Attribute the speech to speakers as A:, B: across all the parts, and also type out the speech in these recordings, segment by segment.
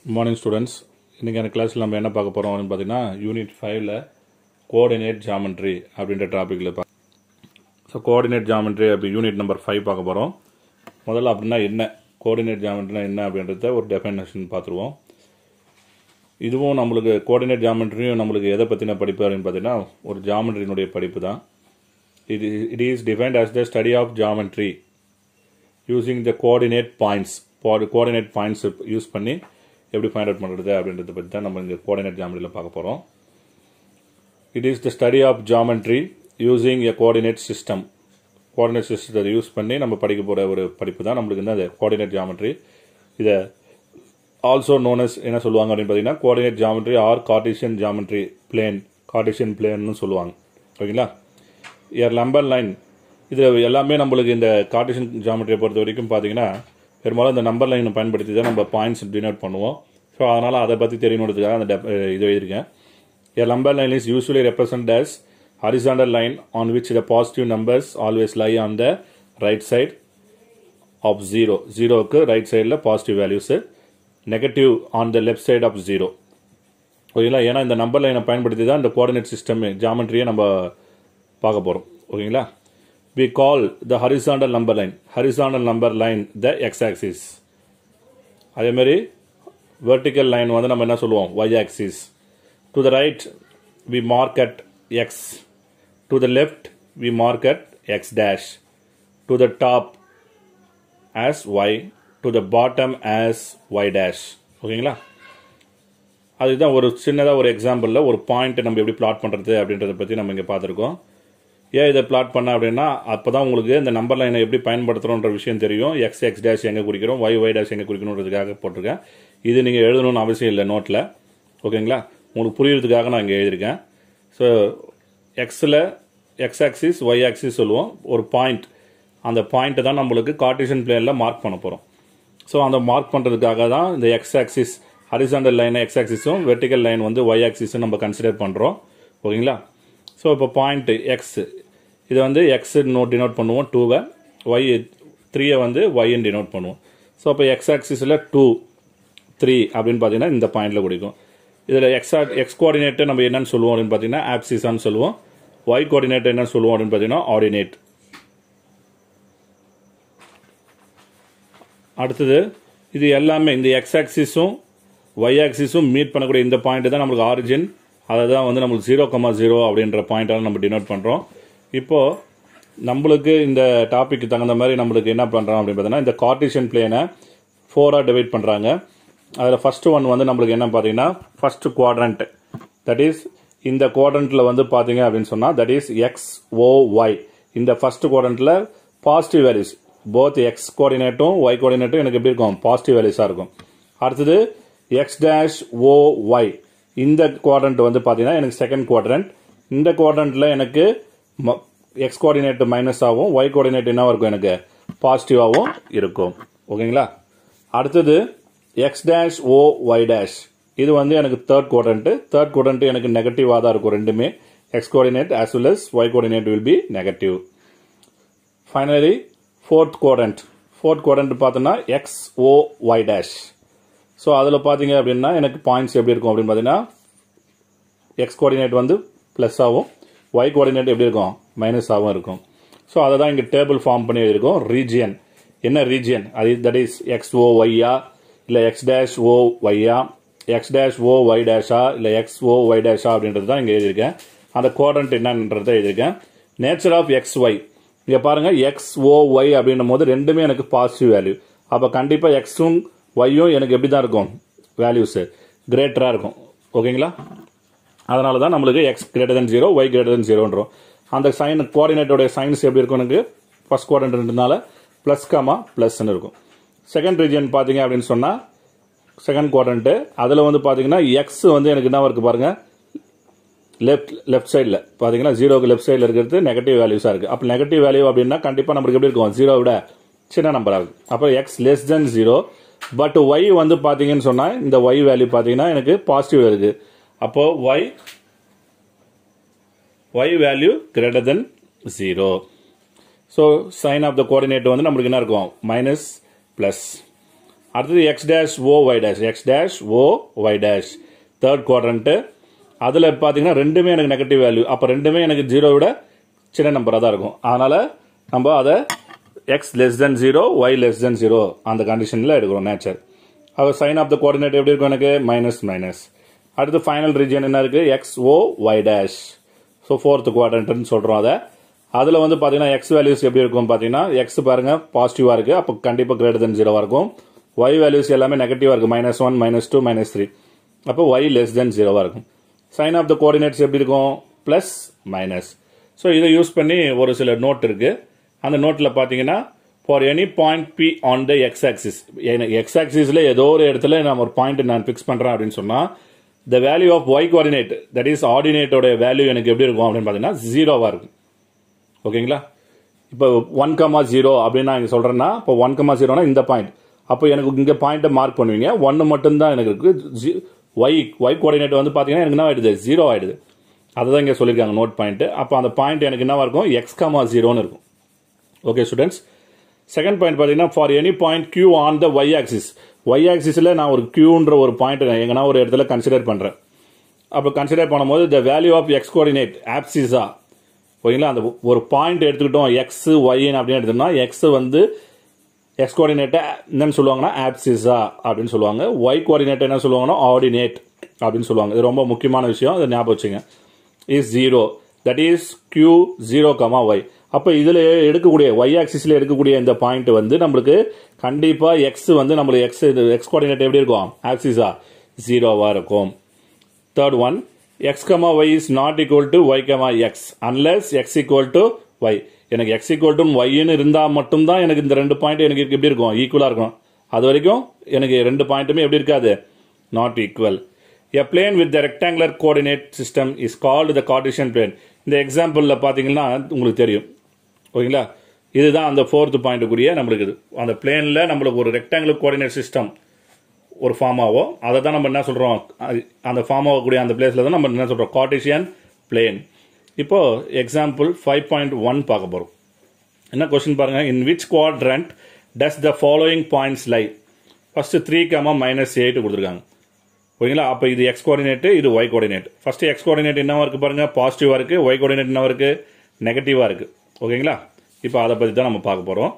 A: Morning students இன்றைக்கான கிளாஸில் நம்ம என்ன பார்க்க போகிறோம் அப்படின்னு பார்த்தீங்கன்னா யூனிட் ஃபைவ்ல கோஆர்டினேட் ஜாமெண்ட்ரி அப்படின்ற டாப்பிக்கில் பா ஸோ கோஆர்டினேட் ஜாமெண்ட்ரி அப்படி யூனிட் நம்பர் ஃபைவ் பார்க்க போகிறோம் முதல்ல அப்படின்னா என்ன கோஆர்டினேட் ஜாமெண்ட்ரினா என்ன அப்படின்றத ஒரு டெஃபினேஷன் பார்த்துருவோம் இதுவும் நம்மளுக்கு கோஆர்டினேட் ஜாமெண்ட்ரியும் நம்மளுக்கு எதை பற்றின படிப்பு அப்படின்னு பார்த்தீங்கன்னா ஒரு ஜாமெண்ட்ரியினுடைய படிப்பு தான் இது it is defined as the study of geometry using the coordinate points coordinate points use பண்ணி எப்படி ஃபைண்ட் அவுட் பண்ணுறது அப்படின்றத பற்றி தான் நம்ம இங்கே கோஆர்டினேட் ஜாமெண்ட்ரியில் பார்க்க போகிறோம் it is the study of geometry using a coordinate system coordinate சிஸ்டத்தை யூஸ் பண்ணி நம்ம படிக்க போகிற ஒரு படிப்பு தான் நம்மளுக்கு இந்த கோஆர்டினேட் ஜாமெண்ட்ரி இதை ஆல்சோ நோன் as என்ன சொல்லுவாங்க அப்படின்னு பார்த்தீங்கன்னா coordinate geometry or Cartesian geometry plane Cartesian பிளேன்னு சொல்லுவாங்க ஓகேங்களா ஏர் லம்பர் லைன் இது எல்லாமே நம்மளுக்கு இந்த கார்டிஷன் ஜாமெட்ரியை பொறுத்த வரைக்கும் பார்த்தீங்கன்னா பெரும்பாலும் இந்த நம்பர் லைனை பயன்படுத்தி தான் நம்ம பாயிண்ட்ஸ் டினோட் பண்ணுவோம் ஸோ அதனால் அதை பற்றி தெரியணுன்றதுக்காக அந்த dep- இது எழுதியிருக்கேன் A lumber line is usually represented as horizontal line on which the positive numbers always lie on the right side of 0. 0க்கு ரைட் சைடில் positive values negative on the left side of zero ஓகேங்களா ஏன்னா இந்த number லைனை பயன்படுத்தி தான் இந்த coordinate system ஜாமெட்ரியை நம்ம பார்க்க போகிறோம் ஓகேங்களா we call the horizontal number line horizontal number line the X axis அதே மாதிரி வெர்டிக்கல் லைன் வந்து நம்ம என்ன சொல்லுவோம் Y axis to the right we mark at X to the left we mark at X dash to the top as y to the bottom as y dash ஓகேங்களா அதுதான் ஒரு சின்னதாக ஒரு எக்ஸாம்பிளில் ஒரு பாயிண்ட் நம்ம எப்படி பிளாட் பண்ணுறது அப்படின்றத பற்றி நம்ம இங்கே பார்த்துருக்கோம் ஏன் இதை பிளாட் பண்ண அப்படின்னா அப்போ தான் உங்களுக்கு இந்த நம்பர் லைனை எப்படி பயன்படுத்துகிறோன்ற விஷயம் தெரியும் எக்ஸ் எக்ஸ் டேஷ் எங்கே குறிக்கிறோம் ஒய் ஒய் டேஷ் எங்கே குறிக்கணுன்றதுக்காக போட்டிருக்கேன் இது நீங்கள் எழுதணும்னு அவசியம் இல்லை நோட்டில் ஓகேங்களா உங்களுக்கு புரியறதுக்காக நான் இங்கே எழுதியிருக்கேன் ஸோ எக்ஸில் எக்ஸ் ஆக்சிஸ் ஒய் ஆக்சிஸ் சொல்லுவோம் ஒரு பாயிண்ட் அந்த பாயிண்ட்டை தான் நம்மளுக்கு கார்டிஷன் பிளேனில் மார்க் பண்ண போகிறோம் ஸோ அந்த மார்க் பண்ணுறதுக்காக தான் இந்த X axis horizontal line X ஆக்சிஸும் வெர்டிக்கல் லைன் வந்து ஒய் ஆக்சிஸும் நம்ம கன்சிடர் பண்ணுறோம் ஓகேங்களா ஸோ இப்போ பாயிண்ட் எக்ஸ் இதை வந்து எக்ஸ் நோட் டினோட் பண்ணுவோம் டூவை ஒய் த்ரீயை வந்து ஒய்ன்னு டினோட் பண்ணுவோம் ஸோ அப்போ எக்ஸ் ஆக்சிஸில் டூ த்ரீ அப்படின்னு பார்த்தீங்கன்னா இந்த பாயிண்டில் குறிக்கும் இதில் எக்ஸ் எக்ஸ் கோஆர்டினேட்டை நம்ம என்னன்னு சொல்லுவோம் அப்படின்னு பார்த்தீங்கன்னா ஆப்சிஸான்னு சொல்லுவோம் ஒய் கோஆர்டினேட் என்னன்னு சொல்லுவோம் அப்படின்னு பார்த்தீங்கன்னா ஆர்டினேட் அடுத்தது இது எல்லாமே இந்த எக்ஸ் ஆக்சிஸும் ஒய் ஆக்சிஸும் மீட் பண்ணக்கூடிய இந்த பாயிண்ட் தான் நம்மளுக்கு ஆரிஜின் அதை தான் வந்து நம்மளுக்கு ஜீரோ கமா ஜீரோ அப்படின்ற பாயிண்டால் நம்ம டினோட் பண்ணுறோம் இப்போது நம்மளுக்கு இந்த டாபிக்கு தகுந்த மாதிரி நம்மளுக்கு என்ன பண்ணுறோம் அப்படின்னு பார்த்தீங்கன்னா இந்த கார்டிஷியன் பிளேனை ஃபோராக டிவைட் பண்ணுறாங்க அதில் ஃபர்ஸ்ட் ஒன் வந்து நம்மளுக்கு என்ன பார்த்தீங்கன்னா ஃபர்ஸ்ட் குவாட்ரண்ட் தட் இஸ் இந்த குவாட்ரண்ட்டில் வந்து பார்த்தீங்க அப்படின்னு சொன்னால் that is X O Y இந்த ஃபர்ஸ்ட் குவாட்ரண்ட்டில் பாசிட்டிவ் வேல்யூஸ் போத் எக்ஸ் கோஆர்டினேட்டும் ஒய் கோஆர்டினேட்டும் எனக்கு எப்படி இருக்கும் பாசிட்டிவ் வேல்யூஸாக இருக்கும் அடுத்தது எக்ஸ் டேஷ் ஓ ஒய் இந்த குவாட்ரண்ட் வந்து பார்த்தீங்கன்னா எனக்கு செகண்ட் குவாட்ரண்ட் இந்த குவாட்ரண்ட்டில் எனக்கு எக்ஸ் கோஆர்டினேட் மைனஸ் ஆகும் ஒய் கோஆர்டினேட் என்ன இருக்கும் எனக்கு பாசிட்டிவாகவும் இருக்கும் ஓகேங்களா அடுத்தது X dash O Y dash இது வந்து எனக்கு தேர்ட் குவாட்ரண்ட் தேர்ட் குவாட்ரண்ட் எனக்கு நெகட்டிவாக தான் இருக்கும் ரெண்டுமே X coordinate as well as Y coordinate will be negative finally fourth quadrant fourth quadrant பார்த்தோன்னா X O Y dash so அதில் பார்த்தீங்க அப்படின்னா எனக்கு பாயிண்ட்ஸ் எப்படி இருக்கும் அப்படின்னு பார்த்தீங்கன்னா எக்ஸ் கோஆர்டினேட் வந்து ப்ளஸ் ஆகும் ஒய் கோஆர்டினேட் எப்படி இருக்கும் மைனஸ் ஆகும் இருக்கும் ஸோ அதை தான் இங்கே டேபிள் ஃபார்ம் பண்ணி எழுதியிருக்கோம் ரீஜியன் என்ன ரீஜியன் அது தட் இஸ் எக்ஸ் ஓ ஒய்யா இல்லை எக்ஸ் டேஷ் ஓ ஒய்யா எக்ஸ் டேஷ் ஓ ஒய் டேஷா இல்லை எக்ஸ் ஓ ஒய் டேஷா அப்படின்றது தான் இங்கே எழுதியிருக்கேன் அந்த குவாட்ரண்ட் என்னன்றதை எழுதியிருக்கேன் நேச்சர் ஆஃப் எக்ஸ் ஒய் இங்கே பாருங்க எக்ஸ் ஓ ஒய் அப்படின்னும் போது ரெண்டுமே எனக்கு பாசிட்டிவ் வேல்யூ அப்போ கண்டிப்பாக எக்ஸும் ஒய்யும் எனக்கு எப்படி தான் இருக்கும் வேல்யூஸு கிரேட்டராக இருக்கும் ஓகேங்களா அதனால தான் நம்மளுக்கு X greater than zero Y greater than ஜீரோன்றோம் அந்த சைன் கோஆர்டினேட்டோடைய சைன்ஸ் எப்படி இருக்கும் எனக்கு ஃபர்ஸ்ட் குவாட்ரண்ட்னால ப்ளஸ் காமா ப்ளஸ்ன்னு இருக்கும் செகண்ட் ரீஜன் பார்த்தீங்க அப்படின்னு சொன்னால் செகண்ட் குவாட்ரண்ட்டு அதில் வந்து பார்த்தீங்கன்னா எக்ஸ் வந்து எனக்கு என்ன இருக்கு பாருங்க லெஃப்ட் லெஃப்ட் சைடில் பார்த்தீங்கன்னா ஜீரோக்கு லெஃப்ட் சைடில் இருக்கிறது நெகட்டிவ் வேல்யூஸாக இருக்குது அப்போ நெகட்டிவ் வேல்யூ அப்படின்னா கண்டிப்பாக நம்மளுக்கு எப்படி இருக்கும் ஜீரோ விட சின்ன நம்பர் ஆகுது அப்போ X less than zero but Y வந்து பார்த்தீங்கன்னு சொன்னால் இந்த ஒய் வேல்யூ பார்த்தீங்கன்னா எனக்கு பாசிட்டிவ் இருக்குது அப்போ Y Y value greater than zero so sign of the coordinate வந்து நம்மளுக்கு என்ன இருக்கும் மைனஸ் ப்ளஸ் அடுத்தது X dash O Y dash X dash O Y dash third quadrant அதில் பார்த்தீங்கன்னா ரெண்டுமே எனக்கு நெகட்டிவ் வேல்யூ அப்போ ரெண்டுமே எனக்கு ஜீரோ விட சின்ன நம்பராக தான் இருக்கும் அதனால் நம்ம அதை X less than zero Y less than zero அந்த கண்டிஷனில் எடுக்கிறோம் nature of sign of the coordinate எப்படி இருக்கும் எனக்கு மைனஸ் மைனஸ் அடுத்து ஃபைனல் ரீஜன் என்ன இருக்குது X O Y dash so fourth குவாட்ரண்ட்னு சொல்கிறோம் அதை அதில் வந்து பார்த்தீங்கன்னா எக்ஸ் வேல்யூஸ் எப்படி இருக்கும் பார்த்தீங்கன்னா எக்ஸ் பாருங்க பாசிட்டிவாக இருக்குது அப்போ கண்டிப்பாக கிரேட்டர் தென் ஜீரோவாக இருக்கும் ஒய் வேல்யூஸ் எல்லாமே நெகட்டிவாக இருக்குது minus one minus two minus three அப்போ ஒய் லெஸ் தென் ஜீரோவாக இருக்கும் சைன் ஆஃப் த கோஆர்டினேட்ஸ் எப்படி இருக்கும் ப்ளஸ் மைனஸ் ஸோ இதை யூஸ் பண்ணி ஒரு சில நோட் இருக்குது அந்த நோட்டில் பார்த்தீங்கன்னா for any point P on the X axis X ஆக்சிஸில் ஏதோ ஒரு இடத்துல நான் ஒரு பாயிண்ட் நான் ஃபிக்ஸ் பண்ணுறேன் அப்படின்னு சொன்னால் the value of Y coordinate that is ஆர்டினேட்டோட வேல்யூ எனக்கு எப்படி இருக்கும் அப்படின்னு பார்த்தீங்கன்னா ஜீரோவாக இருக்கும் ஓகேங்களா இப்போ ஒன் கமா ஜீரோ அப்படின்னு நான் இங்கே சொல்கிறேன்னா இப்போ ஒன் கமா ஜீரோனா இந்த பாயிண்ட் அப்போ எனக்கு இங்கே பாயிண்ட்டை மார்க் பண்ணுவீங்க ஒன்று மட்டும்தான் எனக்கு இருக்கு ஒய் ஒய் கோஆர்டினேட் வந்து பார்த்தீங்கன்னா எனக்கு என்ன ஆயிடுது ஜீரோ ஆயிடுது அதை தான் இங்கே சொல்லியிருக்காங்க நோட் பாயிண்ட் அப்போ அந்த பாயிண்ட் எனக்கு என்னவா இருக்கும் எக்ஸ் கமா ஜீரோன்னு இருக்கும் ஓகே ஸ்டூடெண்ட்ஸ் செகண்ட் பாயிண்ட் பார்த்தீங்கன்னா for any point Q on the Y axis Y ஆக்சிஸில் நான் ஒரு கியூன்ற ஒரு பாயிண்ட் எங்கன்னா ஒரு இடத்துல கன்சிடர் பண்ணுறேன் அப்போ கன்சிடர் பண்ணும்போது the value of X coordinate ஆப்சிஸா ஓகேங்களா அந்த ஒரு பாயிண்ட் எடுத்துக்கிட்டோம் எக்ஸ் ஒய்ன்னு அப்படின்னு எடுத்தோம்னா எக்ஸ் வந்து எக்ஸ் கோஆர்டினேட்டை என்னன்னு சொல்லுவாங்கன்னா ஆப்சிஸா அப்படின்னு சொல்லுவாங்க ஒய் கோஆர்டினேட் என்ன சொல்லுவாங்கன்னா ஆர்டினேட் அப்படின்னு சொல்லுவாங்க இது ரொம்ப முக்கியமான விஷயம் அதை ஞாபகம் வச்சுங்க is zero that is Q zero comma Y அப்போ இதில் எடுக்கக்கூடிய ஒய் ஆக்சிஸில் எடுக்கக்கூடிய இந்த பாயிண்ட் வந்து நம்மளுக்கு கண்டிப்பாக எக்ஸ் வந்து நம்மளுக்கு எக்ஸ் எக்ஸ் கோஆர்டினேட் எப்படி இருக்கும் ஆக்சிஸா ஜீரோவாக இருக்கும் third one X comma Y is not equal to Y comma X unless X equal to Y எனக்கு எக்ஸ் ஈக்குவல் டு ஒய்னு இருந்தால் மட்டும்தான் எனக்கு இந்த ரெண்டு பாயிண்ட் எனக்கு எப்படி இருக்கும் ஈக்குவலாக இருக்கும் அது வரைக்கும் எனக்கு ரெண்டு பாயிண்ட்டுமே எப்படி இருக்காது not equal a plane with the rectangular coordinate system is called the Cartesian plane இந்த எக்ஸாம்பிளில் பார்த்தீங்கன்னா உங்களுக்கு தெரியும் ஓகேங்களா இதுதான் அந்த ஃபோர்த் பாயிண்ட்டுக்குரிய நம்மளுக்கு இது அந்த பிளேனில் நம்மளுக்கு ஒரு ரெக்டாங்குலர் கோஆர்டினேட் சிஸ்டம் ஒரு ஃபார்ம் ஆகும் அதை தான் நம்ம என்ன சொல்கிறோம் அந்த ஃபார்ம் ஆகக்கூடிய அந்த பிளேஸில் தான் நம்ம என்ன சொல்கிறோம் கார்டிஷியன் பிளேன் இப்போ எக்ஸாம்பிள் ஃபைவ் பாயிண்ட் ஒன் பார்க்க போகிறோம் என்ன கொஸ்டின் பாருங்க in which quadrant does the following points lie first three comma minus eight கொடுத்துருக்காங்க ஓகேங்களா அப்போ இது எக்ஸ் கோஆர்டினேட் இது Y coordinate first X coordinate என்னவா இருக்கு பாருங்க பாசிட்டிவா இருக்கு ஒய் கோஆர்டினேட் என்னவா இருக்கு நெகட்டிவா இருக்கு ஓகேங்களா இப்போ அதை பற்றி தான் நம்ம பார்க்க போகிறோம்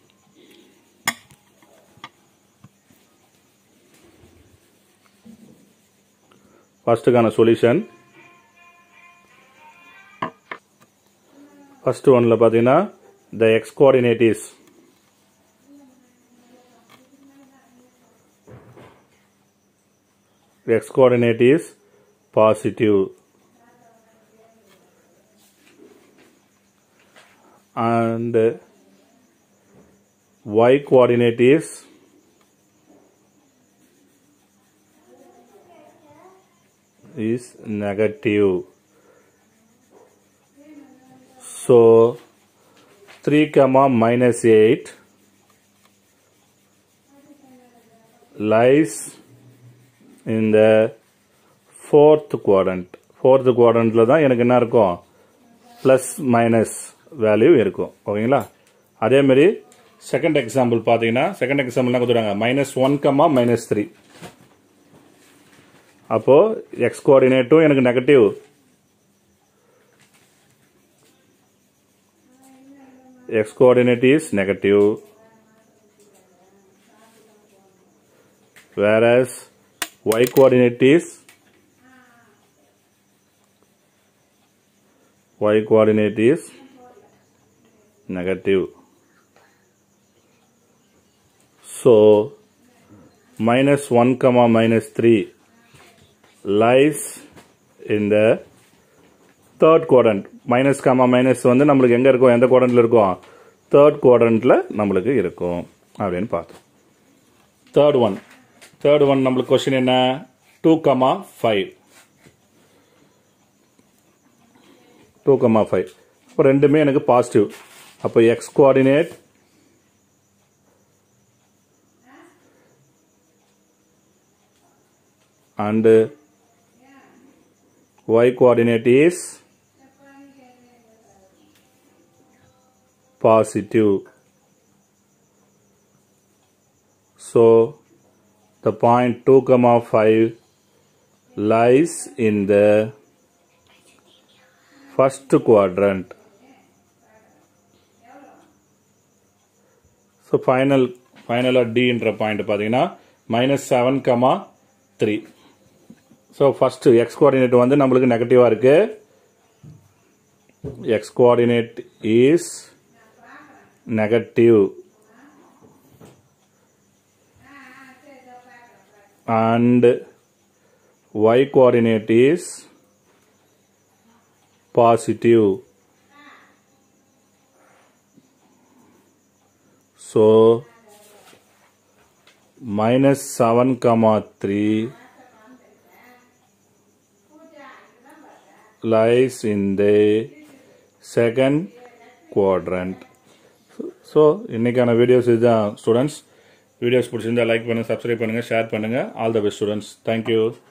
A: ஃபர்ஸ்ட்டுக்கான சொல்யூஷன் ஃபர்ஸ்ட் ஒன்ல பார்த்தீங்கன்னா the X coordinate is x coordinate is positive and y coordinate is is negative so 3 comma minus 8 lies in the fourth quadrant fourth quadrantல தான் எனக்கு என்ன இருக்கும் ப்ளஸ் மைனஸ் வேல்யூ இருக்கும் ஓகேங்களா அதே மாதிரி செகண்ட் எக்ஸாம்பிள் பார்த்தீங்கன்னா செகண்ட் எக்ஸாம்பிள் என்ன கொடுத்துருக்காங்க minus one comma minus three அப்போ எக்ஸ் கோஆர்டினேட்டும் எனக்கு negative X coordinate is negative whereas y coordinate is y coordinate is negative so minus 1 comma minus 3 lies in the third quadrant minus comma minus வந்து நம்மளுக்கு எங்க இருக்கும் எந்த குவாட்ரண்ட்ல இருக்கும் third குவாட்ரண்ட்ல நம்மளுக்கு இருக்கும் அப்படின்னு பார்த்தோம் தேர்ட் ஒன் தேர்ட் ஒன் நம்மளுக்கு கொஸ்டின் என்ன two comma five two comma five அப்போ ரெண்டுமே எனக்கு பாசிட்டிவ் அப்போ X coordinate and Y coordinate is positive so the point 2 comma 5 lies in the first quadrant so final ஃபைனலாக டின்ற பாயிண்ட் பார்த்தீங்கன்னா minus seven comma three so first X coordinate வந்து நம்மளுக்கு நெகட்டிவாக இருக்கு X coordinate is negative and y coordinate is positive so minus 7 comma 3 lies in the second quadrant so இன்னைக்கான videos இதுதான் students videos பிடிச்சிருந்தா லைக் பண்ணுங்கள் subscribe பண்ணுங்கள் share பண்ணுங்கள் all the best students thank you